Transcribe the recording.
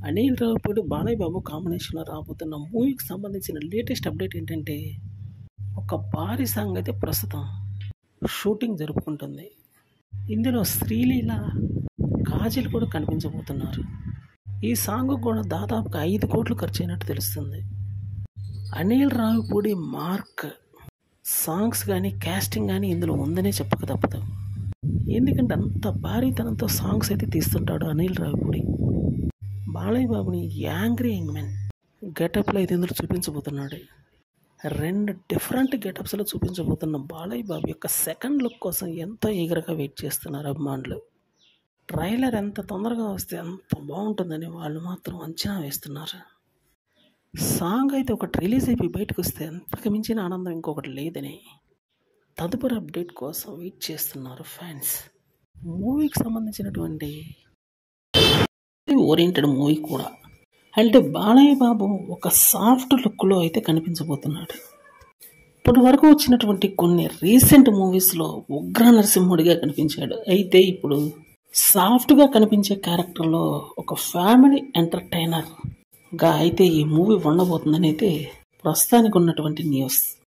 అనిల్ రావుపూడి బాలయ్య బాబు కాంబినేషన్లో రాబోతున్న మూవీకి సంబంధించిన లేటెస్ట్ అప్డేట్ ఏంటంటే ఒక భారీ సాంగ్ అయితే ప్రస్తుతం షూటింగ్ జరుపుకుంటుంది ఇందులో శ్రీలీల కాజల్ కూడా కనిపించబోతున్నారు ఈ సాంగ్ కూడా దాదాపుగా ఐదు కోట్లు ఖర్చు అయినట్టు తెలుస్తుంది అనిల్ రావుపూడి మార్క్ సాంగ్స్ కానీ క్యాస్టింగ్ కానీ ఇందులో ఉందనే చెప్పక తప్పదు ఎందుకంటే అంత భారీతనంతో సాంగ్స్ అయితే తీస్తుంటాడు అనిల్ రావుపూడి బాలయ్య బాబుని యాంగ్రీ యంగ్మెన్ గెటప్లో అయితే ఇందులో చూపించబోతున్నాడు రెండు డిఫరెంట్ గెటప్స్లో చూపించబోతున్న బాలయ్య బాబు యొక్క సెకండ్ లుక్ కోసం ఎంతో ఈగరగా వెయిట్ చేస్తున్నారు అభిమానులు ట్రైలర్ ఎంత తొందరగా వస్తే అంత బాగుంటుందని వాళ్ళు మాత్రం అంచనా వేస్తున్నారు సాంగ్ అయితే ఒకటి రిలీజ్ అయిపోయి బయటకు వస్తే అంతకు మించిన ఆనందం ఇంకొకటి లేదని తదుపరి అప్డేట్ కోసం వెయిట్ చేస్తున్నారు ఫ్యాన్స్ మూవీకి సంబంధించినటువంటి ఓరియంటెడ్ మూవీ కూడా అంటే బాలయ్య బాబు ఒక సాఫ్ట్ లుక్లో అయితే కనిపించబోతున్నాడు ఇప్పటి వరకు వచ్చినటువంటి కొన్ని రీసెంట్ మూవీస్లో ఉగ్ర నరసింహుడిగా కనిపించాడు అయితే ఇప్పుడు సాఫ్ట్గా కనిపించే క్యారెక్టర్లో ఒక ఫ్యామిలీ ఎంటర్టైనర్గా అయితే ఈ మూవీ ఉండబోతుందని అయితే ప్రస్తుతానికి ఉన్నటువంటి న్యూస్